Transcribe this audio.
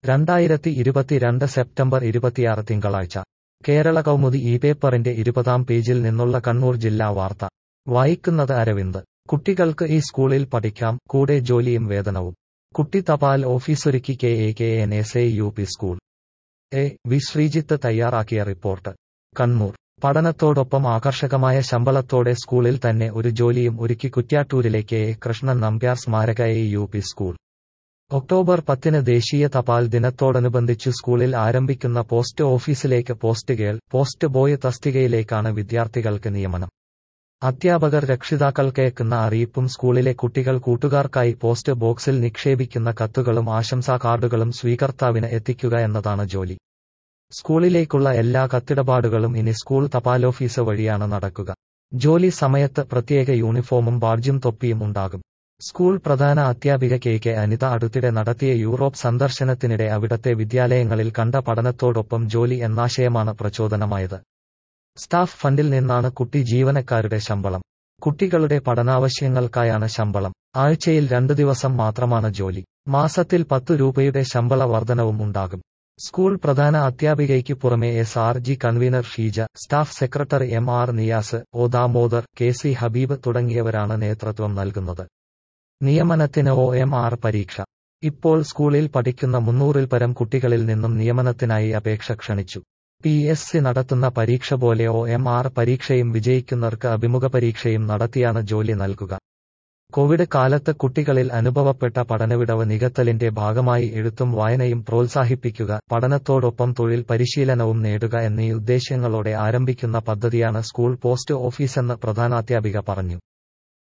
രണ്ടായിരത്തി ഇരുപത്തിരണ്ട് സെപ്റ്റംബർ ഇരുപത്തിയാറ് തിങ്കളാഴ്ച കേരള കൗമുദി ഈ പേപ്പറിന്റെ ഇരുപതാം പേജിൽ നിന്നുള്ള കണ്ണൂർ ജില്ലാ വാർത്ത വായിക്കുന്നത് അരവിന്ദ് കുട്ടികൾക്ക് ഈ സ്കൂളിൽ പഠിക്കാം കൂടെ ജോലിയും വേതനവും കുട്ടി തപാൽ ഓഫീസൊരുക്കി K A K N S A U P school A V Sreejith തയ്യാറാക്കിയ റിപ്പോർട്ട് കണ്ണൂർ പഠനത്തോടൊപ്പം ആകർഷകമായ ശമ്പളത്തോടെ സ്കൂളിൽ തന്നെ ഒരു ജോലിയും ഒരുക്കി കുറ്റ്യാട്ടൂരിലെ കെ എ കൃഷ്ണൻ നമ്പ്യാർ സ്മാരക A U P school October പത്തിന് ദേശീയ തപാൽ ദിനത്തോടനുബന്ധിച്ചു സ്കൂളിൽ ആരംഭിക്കുന്ന പോസ്റ്റ് ഓഫീസിലേക്ക് പോസ്റ്റ് ഗേൾ പോസ്റ്റ് ബോയ് തസ്തികയിലേക്കാണ് വിദ്യാർത്ഥികൾക്ക് നിയമനം അധ്യാപകർ രക്ഷിതാക്കൾക്കേക്കുന്ന അറിയിപ്പും സ്കൂളിലെ കുട്ടികൾ കൂട്ടുകാർക്കായി പോസ്റ്റ് ബോക്സിൽ നിക്ഷേപിക്കുന്ന കത്തുകളും ആശംസാ കാർഡുകളും സ്വീകർത്താവിന് എത്തിക്കുക എന്നതാണ് ജോലി സ്കൂളിലേക്കുള്ള എല്ലാ കത്തിടപാടുകളും ഇനി സ്കൂൾ തപാലോഫീസ് വഴിയാണ് നടക്കുക ജോലി സമയത്ത് പ്രത്യേക യൂണിഫോമും ബാഡ്ജും തൊപ്പിയും ഉണ്ടാകും സ്കൂൾ പ്രധാന അധ്യാപിക കെ കെ അനിത അടുത്തിടെ നടത്തിയ യൂറോപ്പ് സന്ദർശനത്തിനിടെ അവിടത്തെ വിദ്യാലയങ്ങളിൽ കണ്ട പഠനത്തോടൊപ്പം ജോലി എന്നാശയമാണ് പ്രചോദനമായത് സ്റ്റാഫ് ഫണ്ടിൽ നിന്നാണ് കുട്ടി ജീവനക്കാരുടെ ശമ്പളം കുട്ടികളുടെ പഠനാവശ്യങ്ങൾക്കായാണ് ശമ്പളം ആഴ്ചയിൽ രണ്ടു ദിവസം മാത്രമാണ് ജോലി മാസത്തിൽ പത്തു രൂപയുടെ ശമ്പള വർധനവും ഉണ്ടാകും സ്കൂൾ പ്രധാന അധ്യാപികയ്ക്ക് പുറമെ S R G convener Sheeja staff secretary M R Niyas O Damodar K C Habeeb തുടങ്ങിയവരാണ് നേതൃത്വം നൽകുന്നത് നിയമനത്തിന് ഒ എം ആർ പരീക്ഷ ഇപ്പോൾ സ്കൂളിൽ പഠിക്കുന്ന മുന്നൂറിൽ പരം കുട്ടികളിൽ നിന്നും നിയമനത്തിനായി അപേക്ഷ ക്ഷണിച്ചു പി എസ് സി നടത്തുന്ന പരീക്ഷ പോലെ ഒ എം ആർ പരീക്ഷയും വിജയിക്കുന്നവർക്ക് അഭിമുഖ പരീക്ഷയും നടത്തിയാണ് ജോലി നൽകുക കോവിഡ് കാലത്ത് കുട്ടികളിൽ അനുഭവപ്പെട്ട പഠനവിടവ് നികത്തലിന്റെ ഭാഗമായി എഴുത്തും വായനയും പ്രോത്സാഹിപ്പിക്കുക പഠനത്തോടൊപ്പം തൊഴിൽ പരിശീലനവും നേടുക എന്നീ ഉദ്ദേശ്യങ്ങളോടെ ആരംഭിക്കുന്ന പദ്ധതിയാണ് സ്കൂൾ പോസ്റ്റ് ഓഫീസെന്ന് പ്രധാനാധ്യാപിക പറഞ്ഞു